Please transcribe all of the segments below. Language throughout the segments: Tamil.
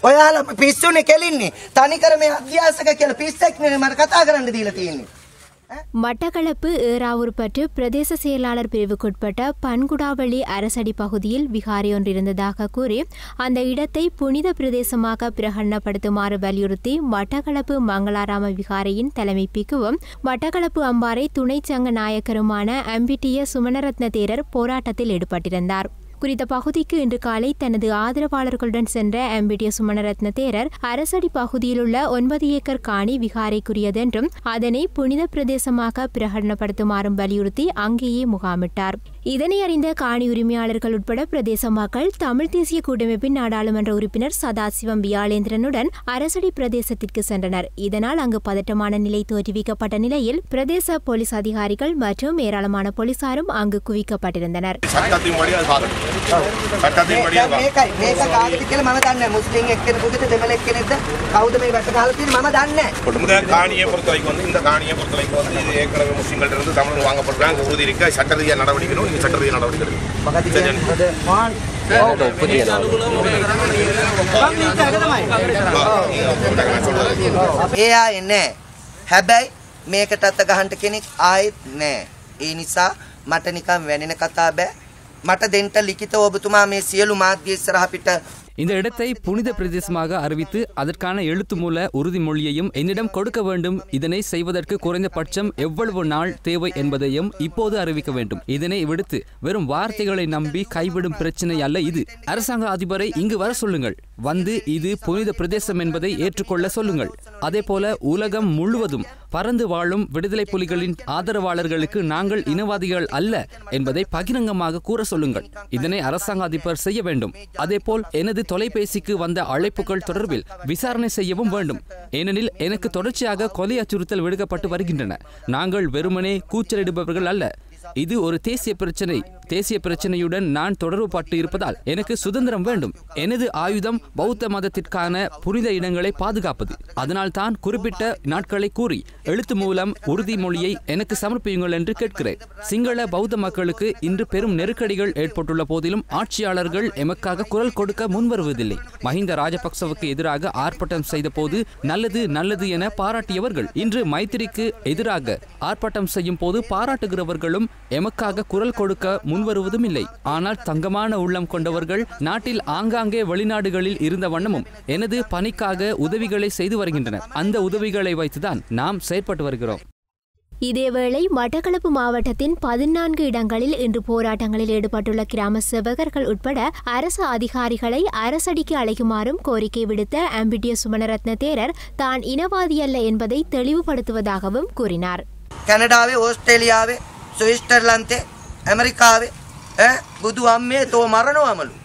ඔයාලා පිස්සුනේ කෙලින්නේ. තනිකර මේ අධ්‍යාසක කියලා පිස්සෙක් නෙමෙයි මට කතා කරන්න දීලා තියෙන්නේ. மட்டக்களப்பு ஏறாவூர்பற்று பிரதேச செயலாளர் பிரிவுக்குட்பட்ட பன்குடாவளி அரசடி பகுதியில் விகாரி ஒன்று இருந்ததாக கூறி அந்த இடத்தை புனித பிரதேசமாக பிரகடனப்படுத்துமாறு வலியுறுத்தி மட்டக்களப்பு மங்களாராம விகாரையின் தலைமை பிக்குவும் மட்டக்களப்பு அம்பாறை துணை சங்க நாயக்கருமான அம்பிட்டிய சுமணரத்ன தேரர் போராட்டத்தில் ஈடுபட்டிருந்தார் குறித்த பகுதிக்கு இன்று காலை தனது ஆதரவாளர்களுடன் சென்ற எம்பிடிய சுமணரத்ன தேரர் அரசடி பகுதியிலுள்ள ஒன்பது ஏக்கர் காணி விகாரைக்குரியதென்றும் அதனை புனித பிரதேசமாக பிரகடனப்படுத்துமாறும் வலியுறுத்தி அங்கேயே முகாமிட்டார் இதனை அறிந்த காணி உரிமையாளர்கள் உட்பட பிரதேச மக்கள் தமிழ் தேசிய கூட்டமைப்பின் நாடாளுமன்ற உறுப்பினர் சதாசிவம் வியாளேந்திரனுடன் அரசடி பிரதேசத்திற்கு சென்றனர் இதனால் அங்கு பதட்டமான நிலை தோற்றுவிக்கப்பட்ட நிலையில் பிரதேச போலீஸ் அதிகாரிகள் மற்றும் ஏராளமான போலீசாரும் அங்கு குவிக்கப்பட்டிருந்தனர் சட்டத்தின் படி அது பார்க்கணும் சட்டத்தின் படி அது දැන් பார்க்கணும். මේකයි මේක කාගෙද කියලා මම දන්නේ නැහැ. මුස්ලිම් එක්කෙනෙකුද දෙමළ එක්කෙනෙක්ද කවුද මේ වැට ගහලා තියෙන්නේ මම දන්නේ නැහැ. இந்த காணியை பொறுத்த வரைக்கும் வந்து இந்த காணியை பொறுத்த வரைக்கும் வந்து இது ஏற்கனவே முஸ்லிம்கள் இருந்து தமிழ் வாங்கப்படுறாங்க உறுதி இருக்க சட்ட ரீதியாக நடவடிக்கணும் நீங்க சட்ட ரீதியாக நடவடிக்கை எடுக்கணும். මොකද කියන්නේ? நான் சொல்றது. ඒ ආයේ නැහැ. හැබැයි මේකට අත ගහන්න කෙනෙක් ආයෙත් නැහැ. ඒ නිසා මට නිකන් වැනෙන කතා බෑ. මට දෙන්න ලිඛිත ඔබතුමා මේ සියලු මාධ්‍ය ඉස්සරහ පිට இந்த இடத்தை புனித பிரதேசமாக அறிவித்து அதற்கான எழுத்து மூல உறுதிமொழியையும் என்னிடம் கொடுக்க வேண்டும் இதனை செய்வதற்கு குறைந்தபட்சம் எவ்வளவு நாள் தேவை என்பதையும் இப்போது அறிவிக்க வேண்டும் இதனை விடுத்து வெறும் வார்த்தைகளை நம்பி கைவிடும் பிரச்சனை அல்ல இது அரசாங்க அதிபரை இங்கு வர சொல்லுங்கள் வந்து இது புனித பிரதேசம் என்பதை ஏற்றுக்கொள்ள சொல்லுங்கள் அதேபோல உலகம் முழுவதும் பறந்து வாழும் விடுதலை புலிகளின் ஆதரவாளர்களுக்கு நாங்கள் இனவாதிகள் அல்ல என்பதை பகிரங்கமாக கூற சொல்லுங்கள் இதனை அரசாங்க அதிபர் செய்ய வேண்டும் அதேபோல் எனது தொலைபேசிக்கு வந்த அழைப்புகள் தொடர்பில் விசாரணை செய்யவும் வேண்டும் ஏனெனில் எனக்கு தொடர்ச்சியாக கொலை அச்சுறுத்தல் விடுக்கப்பட்டு வருகின்றன நாங்கள் வெறுமனே கூச்சலிடுபவர்கள் அல்ல இது ஒரு தேசிய பிரச்சனை தேசிய பிரச்சனையுடன் நான் தொடர்பு பட்டு இருப்பதால் எனக்கு சுதந்திரம் வேண்டும் எனது ஆயுதம் பௌத்த மதத்திற்கான புனித இடங்களை பாதுகாப்பது அதனால் தான் குறிப்பிட்ட நாட்களை கூறி எழுத்து மூலம் உறுதிமொழியை எனக்கு சமர்ப்பியுங்கள் என்று கேட்கிறேன் சிங்கள பௌத்த மக்களுக்கு இன்று பெரும் நெருக்கடிகள் ஏற்பட்டுள்ள போதிலும் ஆட்சியாளர்கள் எமக்காக குரல் கொடுக்க முன்வருவதில்லை மஹிந்த ராஜபக்சவுக்கு எதிராக ஆர்ப்பாட்டம் செய்த போது நல்லது நல்லது என பாராட்டியவர்கள் இன்று மைத்திரிக்கு எதிராக ஆர்ப்பாட்டம் செய்யும் போது பாராட்டுகிறவர்களும் எமக்காக குரல் கொடுக்க முன்வருவதும் இல்லை ஆனால் தங்கமான உள்ளம் கொண்டவர்கள் நாட்டில் ஆங்காங்கே வெளிநாடுகளில் இருந்த வண்ணமும் எனது பணிக்காக உதவிகளை செய்து வருகின்றனர் அந்த உதவிகளை வைத்துதான் நாம் செயற்பட்டு வருகிறோம் இதேவேளை மட்டக்களப்பு மாவட்டத்தின் பதினான்கு இடங்களில் இன்று போராட்டங்களில் ஈடுபட்டுள்ள கிராம சேவகர்கள் உட்பட அரசு அதிகாரிகளை அரசடிக்கு அழைக்குமாறும் கோரிக்கை விடுத்த அம்பிட்டிய சுமணரத்ன தேரர் தான் இனவாதியல்ல என்பதை தெளிவுபடுத்துவதாகவும் கூறினார் කැනඩාවේ ඕස්ට්‍රේලියාවේ ස්විස්ටර්ලන්තේ ඇමරිකාවේ ඈ බුදු අම්මේ තෝ මරණවමලු.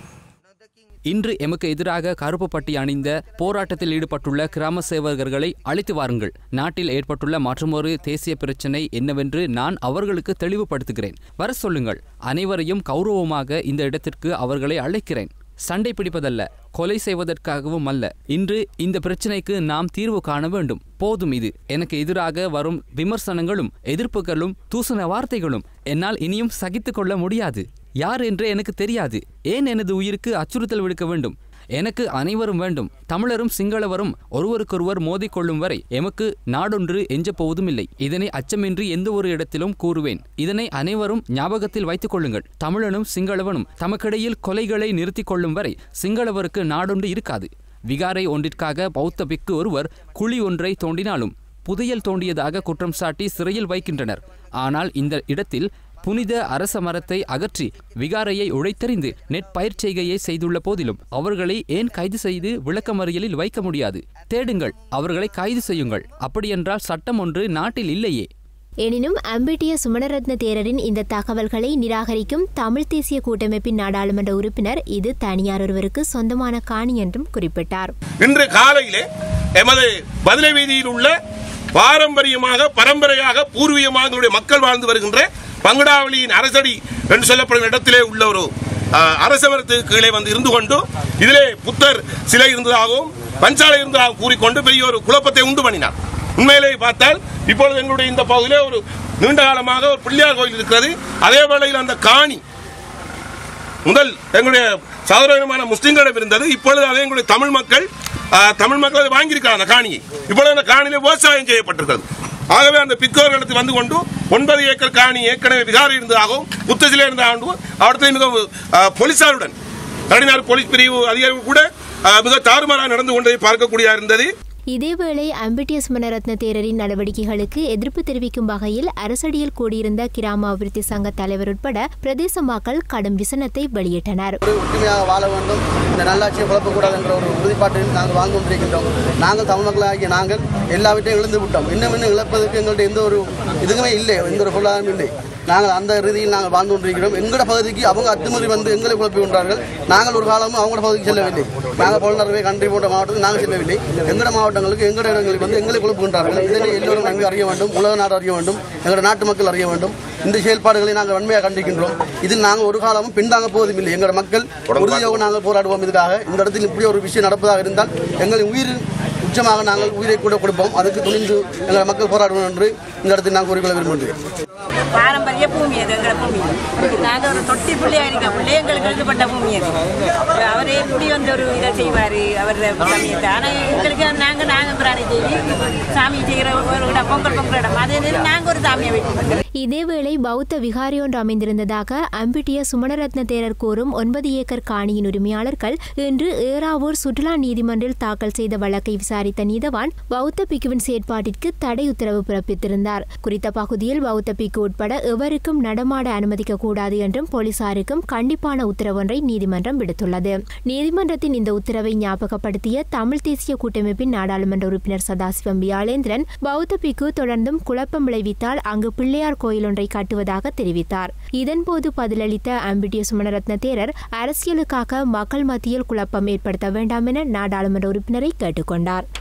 இன்று எமக்கு எதிராக கருப்பு பட்டி அணிந்த போராட்டத்தில் ஈடுபட்டுள்ள கிராம சேவகர்களை அழைத்து வாருங்கள் நாட்டில் ஏற்பட்டுள்ள மற்றொரு தேசிய பிரச்சினை என்னவென்று நான் அவர்களுக்கு தெளிவுபடுத்துகிறேன் வர சொல்லுங்கள் அனைவரையும் கௌரவமாக இந்த இடத்திற்கு அவர்களை அழைக்கிறேன் சண்டை பிடிப்பதல்ல கொலை செய்வதற்காகவும் அல்ல இன்று இந்த பிரச்சினைக்கு நாம் தீர்வு காண வேண்டும் போதும் இது எனக்கு எதிராக வரும் விமர்சனங்களும் எதிர்ப்புகளும் தூசண வார்த்தைகளும் என்னால் இனியும் சகித்துக் கொள்ள முடியாது யார் என்று எனக்கு தெரியாது ஏன் எனது உயிருக்கு அச்சுறுத்தல் விடுக்க வேண்டும் எனக்கு அனைவரும் வேண்டும் தமிழரும் சிங்களவரும் ஒருவருக்கொருவர் மோதிக்கொள்ளும் வரை எமக்கு நாடொன்று எஞ்சப் போவதும் இல்லை இதனை அச்சமின்றி எந்த ஒரு இடத்திலும் கூறுவேன் இதனை அனைவரும் ஞாபகத்தில் வைத்துக் கொள்ளுங்கள் தமிழனும் சிங்களவனும் தமக்கிடையில் கொலைகளை நிறுத்திக் கொள்ளும் வரை சிங்களவருக்கு நாடொன்று இருக்காது விகாரை ஒன்றிற்காக பௌத்த பிக்கு ஒருவர் குழி ஒன்றை தோண்டினாலும் புதையல் தோண்டியதாக குற்றம் சாட்டி சிறையில் வைக்கின்றனர் ஆனால் இந்த இடத்தில் புனித அரச மரத்தை அகற்றி விகாரையை உழைத்தறிந்து நெற்பயிர் செய்கையை செய்துள்ள போதிலும் அவர்களை ஏன் கைது செய்து விளக்கமறியலில் வைக்க முடியாது தேடுங்கள் அவர்களை கைது செய்யுங்கள் அப்படியென்றால் சட்டம் ஒன்று நாட்டில் இல்லையே எனினும் அம்பிட்டிய சுமணரத்ன தேரரின் இந்த தகவல்களை நிராகரிக்கும் தமிழ் தேசிய கூட்டமைப்பின் நாடாளுமன்ற உறுப்பினர் இது தனியார் ஒருவருக்கு சொந்தமான காணி என்றும் குறிப்பிட்டார் இன்று காலையிலே எமது பதிலை வீதியில் உள்ள பாரம்பரியமாக பரம்பரையாக பூர்வீகமாக எங்களுடைய மக்கள் வாழ்ந்து வருகின்ற பங்குடாவளியின் அரசடி என்று சொல்லப்படும் இடத்திலே உள்ள ஒரு அஹ், அரச மரத்துக்கு கீழே வந்து இருந்து கொண்டு இதிலே புத்தர் சிலை இருந்ததாகவும் பஞ்சாலை இருந்ததாகவும் கூறிக்கொண்டு பெரிய ஒரு குழப்பத்தை உண்டு பண்ணினார் உண்மையிலே பார்த்தால் இப்பொழுது எங்களுடைய இந்த பகுதியிலே ஒரு நீண்ட காலமாக ஒரு பிள்ளையார் கோயில் இருக்கிறது அதே வேளையில் அந்த காணி முதல் எங்களுடைய சௌரவமான முஸ்லிம்களிடம் இருந்தது இப்பொழுது அதை எங்களுடைய தமிழ் மக்கள் ஆ, தமிழ் மக்கள் அதை வாங்கியிருக்காங்க அந்த காணியை இப்பொழுது அந்த காணியில விவசாயம் செய்யப்பட்டிருக்கிறது ஆகவே அந்த பிக்கோர்களுக்கு வந்து கொண்டு ஒன்பது ஏக்கர் காணி ஏற்கனவே விகாரி இருந்ததாகவும் புத்தசில இருந்ததாகவும் அவர்களை மிக ஆ, போலீசாருடன் தனியார் போலீஸ் பிரிவு அதிகாரிகள் கூட ஆ, மிக தாறுமாறாக நடந்து கொண்டதை பார்க்கக்கூடியதா இருந்தது இதேவேளை அம்பிட்டியஸ் மனரத்ன தேரரின் நடவடிக்கைகளுக்கு எதிர்ப்பு தெரிவிக்கும் வகையில் அரசடியில் கூடியிருந்த கிராம அபிவிருத்தி சங்க தலைவர் உட்பட பிரதேச மக்கள் கடும் விசனத்தை வெளியிட்டனர் ஒரு ஒற்றுமையாக வாழ வேண்டும் இந்த நல்லாட்சியை குழப்பக்கூடாது என்ற ஒரு உறுதிப்பாட்டில் நாங்கள் வாழ்ந்து கொண்டிருக்கின்றோம் நாங்கள் தமிழ் மக்களாகிய நாங்கள் எல்லாவற்றையும் இழந்து விட்டோம் இன்னும் இன்னும் இழப்பதற்கு எங்கள்கிட்ட எந்த ஒரு இதுவுமே இல்லை எந்த ஒரு பொருளாதாரமும் இல்லை நாங்கள் அந்த ரீதியில் நாங்கள் வாழ்ந்து கொண்டிருக்கிறோம் எங்களோட பகுதிக்கு அவங்க அத்துமீறி வந்து எங்களை குழப்பி கொண்டார்கள் நாங்கள் ஒரு காலமும் அவங்களோட பகுதிக்கு செல்லவில்லை நாங்கள் பொருளாதாரமே கன்றி போன்ற மாவட்டத்தில் நாங்கள் செல்லவில்லை எங்களோட மாவட்டங்களுக்கு எங்களோட இடங்களுக்கு வந்து எங்களை குழப்புகின்றார்கள் இதனை எல்லோரும் நன்கு அறிய வேண்டும் உலக நாடு அறிய வேண்டும் எங்களோட நாட்டு மக்கள் அறிய வேண்டும் இந்த செயல்பாடுகளை நாங்கள் வன்மையாக கண்டிக்கின்றோம் இதில் நாங்கள் ஒரு காலமும் பின்தாங்க போவதும் இல்லை எங்களோட மக்கள் உறுதியாக நாங்கள் போராடுவோம் இதுக்காக இந்த இடத்தில் இப்படி ஒரு விஷயம் நடப்பதாக இருந்தால் எங்களின் உயிர் உச்சமாக நாங்கள் உயிரை கூட கொடுப்போம் அதுக்கு துணிந்து எங்கள் மக்கள் போராடுவோம் என்று இந்த இடத்தில் நான் கூறிக்கொள்ள விரும்புகிறேன் பாரம்பரிய பூமி அது எங்களை பூமி நாங்கள் ஒரு தொட்டி பிள்ளையா இருக்க பிள்ளை எங்களுக்கு எழுதப்பட்ட பூமி அது அவர் எப்படி வந்து ஒரு இதை செய்வார் அவர் சமயத்தை ஆனால் எங்களுக்கு நாங்கள் நாங்கள் பிராணி தேவி சாமி செய்கிற ஒரு இடம் பொங்கல் பொங்கல் இடம் அதே மாதிரி நாங்கள் ஒரு சாமியை வைக்கணும் இதேவேளை பௌத்த விகாரி ஒன்று அமைந்திருந்ததாக அம்பிட்டிய சுமணரத்ன தேரர் கூறும் ஒன்பது ஏக்கர் காணியின் உரிமையாளர்கள் இன்று ஏறாவூர் சுற்றுலா நீதிமன்றில் தாக்கல் செய்த வழக்கை விசாரித்த நீதவான் பௌத்த பிக்குவின் செயற்பாட்டிற்கு தடை உத்தரவு பிறப்பித்திருந்தார் குறித்த பகுதியில் பௌத்த பிக்கு உட்பட எவருக்கும் நடமாட அனுமதிக்க கூடாது என்றும் போலீசாருக்கும் கண்டிப்பான உத்தரவொன்றை நீதிமன்றம் விடுத்துள்ளது நீதிமன்றத்தின் இந்த உத்தரவை ஞாபகப்படுத்திய தமிழ் தேசிய கூட்டமைப்பின் நாடாளுமன்ற உறுப்பினர் சதாசிவம் வியாளேந்திரன் பௌத்த பிக்கு தொடர்ந்தும் குழப்பம் விளைவித்தால் அங்கு பிள்ளையார் கோயில் ஒன்றை கட்டுவதாக தெரிவித்தார் இதன்போது பதிலளித்த அம்பிட்டிய சுமணரத்ன தேரர் அரசியலுக்காக மக்கள் மத்தியில் குழப்பம் ஏற்படுத்த வேண்டாம் என நாடாளுமன்ற உறுப்பினரை கேட்டுக்கொண்டார்